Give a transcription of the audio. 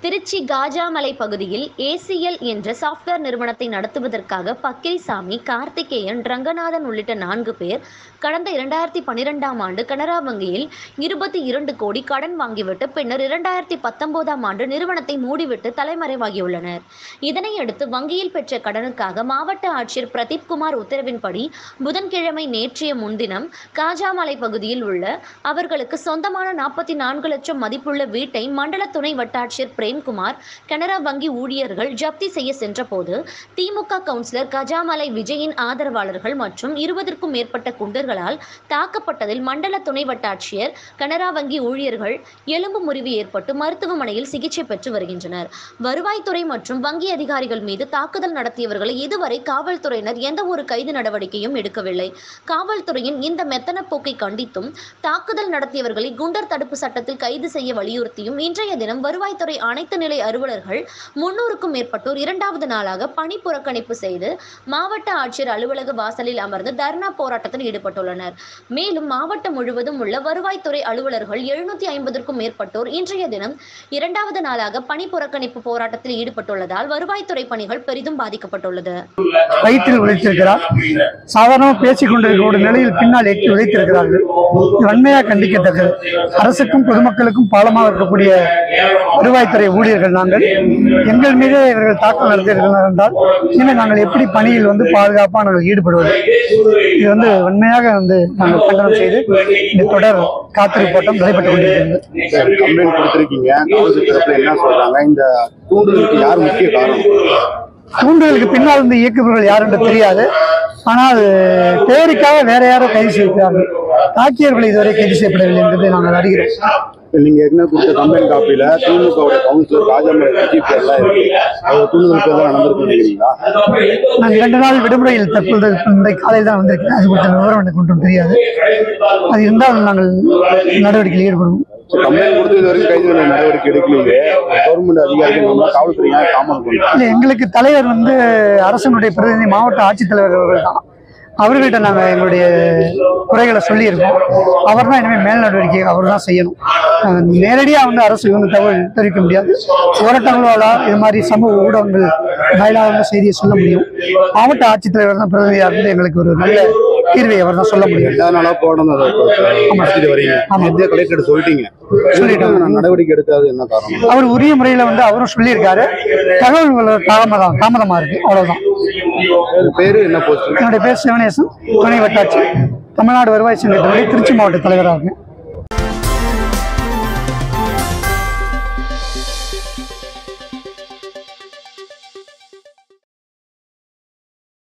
திருச்சி காஜாமலை பகுதியில் ஏசிஎல் என்ற சாஃப்ட்வேர் நிறுவனத்தை நடத்துவதற்காக பக்கிரிசாமி கார்த்திகேயன் ரங்கநாதன் உள்ளிட்ட நான்கு பேர் கடந்த இரண்டாயிரத்தி பன்னிரெண்டாம் ஆண்டு கனரா வங்கியில் இருபத்தி இரண்டு கோடி கடன் வாங்கிவிட்டு பின்னர் இரண்டாயிரத்தி பத்தொன்பதாம் ஆண்டு நிறுவனத்தை மூடிவிட்டு தலைமறைவாகியுள்ளனர் இதனையடுத்து வங்கியில் பெற்ற கடனுக்காக மாவட்ட ஆட்சியர் பிரதீப் குமார் உத்தரவின்படி புதன்கிழமை நேற்றைய முன்தினம் காஜாமலை பகுதியில் உள்ள அவர்களுக்கு சொந்தமான நாற்பத்தி நான்கு லட்சம் மதிப்புள்ள வீட்டை மண்டல துணை வட்டாட்சியர் பிரேம்குமார் கனரா வங்கி ஊழியர்கள் ஜப்தி செய்ய சென்றபோது திமுக கவுன்சிலர் கஜாமலை விஜயின் ஆதரவாளர்கள் மற்றும் இருபதற்கும் மேற்பட்ட குண்டர்களால் தாக்கப்பட்டதில் மண்டல துணை வட்டாட்சியர் கனரா வங்கி ஊழியர்கள் எலும்பு முறிவு ஏற்பட்டு மருத்துவமனையில் சிகிச்சை பெற்று வருகின்றனர் வருவாய்த்துறை மற்றும் வங்கி அதிகாரிகள் மீது தாக்குதல் நடத்தியவர்களை இதுவரை காவல்துறையினர் எந்த ஒரு கைது நடவடிக்கையும் எடுக்கவில்லை காவல்துறையின் இந்த மெத்தன போக்கை கண்டித்தும் தாக்குதல் நடத்தியவர்களை குண்டர் தடுப்பு சட்டத்தில் கைது செய்ய வலியுறுத்தியும் இன்றைய தினம் வருவாய்த்துறை அனைத்து நிலை அலுவலர்கள் முன்னூறுக்கும் மேற்பட்டோர் இரண்டாவது நாளாக பணி புறக்கணிப்பு செய்து மாவட்ட ஆட்சியர் அலுவலக வாசலில் அமர்ந்து தர்ணா போராட்டத்தில் ஈடுபட்டுள்ளனர் மேலும் மாவட்டம் முழுவதும் உள்ள வருவாய்த்துறை அலுவலர்கள் எழுநூத்தி ஐம்பதற்கும் மேற்பட்டோர் இன்றைய தினம் இரண்டாவது நாளாக பணி புறக்கணிப்பு போராட்டத்தில் ஈடுபட்டுள்ளதால் வருவாய்த்துறை பணிகள் பெரிதும் பாதிக்கப்பட்டுள்ளது வயிற்றில் உழைத்திருக்கிறார் சாதாரணமாக பேசிக் கொண்டிருக்கக்கூடிய நிலையில் பின்னால் எட்டி உழைத்திருக்கிறார்கள் இது வன்மையாக கண்டிக்கத்தக்கது அரசுக்கும் பொதுமக்களுக்கும் பாலமாக இருக்கக்கூடிய வருவாய்த்துறை ஊழியர்கள் நாங்கள் எங்கள் மீது இவர்கள் தாக்கம் நடத்தியிருக்கிறார்கள் என்றால் இனிமேல் நாங்கள் எப்படி பணியில் வந்து பாதுகாப்பாக நாங்கள் ஈடுபடுவது இது வந்து வன்மையாக வந்து நாங்கள் கண்டனம் செய்து இந்த தொடர் காத்திருப்பு போட்டம் நடைபெற்றுக் கொண்டிருக்கிறது கம்ப்ளைண்ட் கொடுத்திருக்கீங்க காவல்துறை தரப்புல என்ன சொல்றாங்க இந்த தூண்டுதலுக்கு யார் முக்கிய காரணம் தூண்டுதலுக்கு பின்னால் இருந்து இயக்குபவர்கள் யார் என்று தெரியாது ஆனால் பேருக்காக வேற யாரோ கைது செய்திருக்கிறார்கள் தாக்கியவர்கள் இதுவரை கைது செய்யப்படவில்லை என்பதை நாங்கள் அறிகிறோம் நீங்க ஏற்கனவே கொடுத்த கம்ப்ளைண்ட் காப்பியில திமுகவுடைய கவுன்சிலர் ராஜாமலை விஜய் பேர்லாம் இருக்கு அது தூண்டுதல் பேர் தான் நடந்திருக்கு நினைக்கிறீங்களா நான் இரண்டு நாள் விடுமுறையில் தற்பொழுது இன்றைக்கு காலையில் தான் வந்திருக்கிறேன் அது குறித்த விவரம் எனக்கு ஒன்றும் தெரியாது அது இருந்தால் நாங்கள் நடவடிக்கையில் ஈடுபடுவோம் கம்ப்ளைண்ட் கொடுத்து இது வரைக்கும் கைது பண்ண நடவடிக்கை எடுக்கலீங்க கவர்மெண்ட் அதிகாரிகள் நம்ம காவல்துறை ஏன் தாமதம் பண்றாங்க இல்லை எங்களுக்கு தலைவர் வந்து அரசனுடைய பிரதிநிதி மாவட்ட ஆட்சித்தலைவர் அவர்கள் தான் அவர்கிட்ட நாங்கள் எங்களுடைய குறைகளை சொல்லியிருக்கோம் அவர் தான் இனிமேல் மேல் நடவடிக்கை அவர் தான் செய்யணும் அஹ் நேரடியாக வந்து அரசு வந்து தகவல் தெரிவிக்க முடியாது போராட்டங்களால இது மாதிரி சமூக ஊடகங்கள் வாயிலாக வந்து செய்தியை சொல்ல முடியும் மாவட்ட ஆட்சித்தலைவர் தான் பிரதிநிதியாக இருந்து எங்களுக்கு ஒரு நல்ல தீர்வை அவர் தான் சொல்ல முடியும் எல்லா நாளா போராட்டம் அதை நடத்திட்டு வரீங்க ஆமா. மத்திய கலெக்டர் சொல்லிட்டீங்க சொல்லிட்டோம். நான் நடவடிக்கை எடுக்காது என்ன காரணம் அவர் உரிய முறையில் வந்து அவரும் சொல்லியிருக்காரு தகவல்கள் தாமதம் தாமதமாக இருக்கு அவ்வளவுதான் உங்க பேரு என்ன போஸ்ட் என்னுடைய பேர் சிவனேசன் துணை வட்டாட்சி தமிழ்நாடு வருவாய் சங்கத்தினுடைய திருச்சி மாவட்ட தலைவராக இருக்கேன்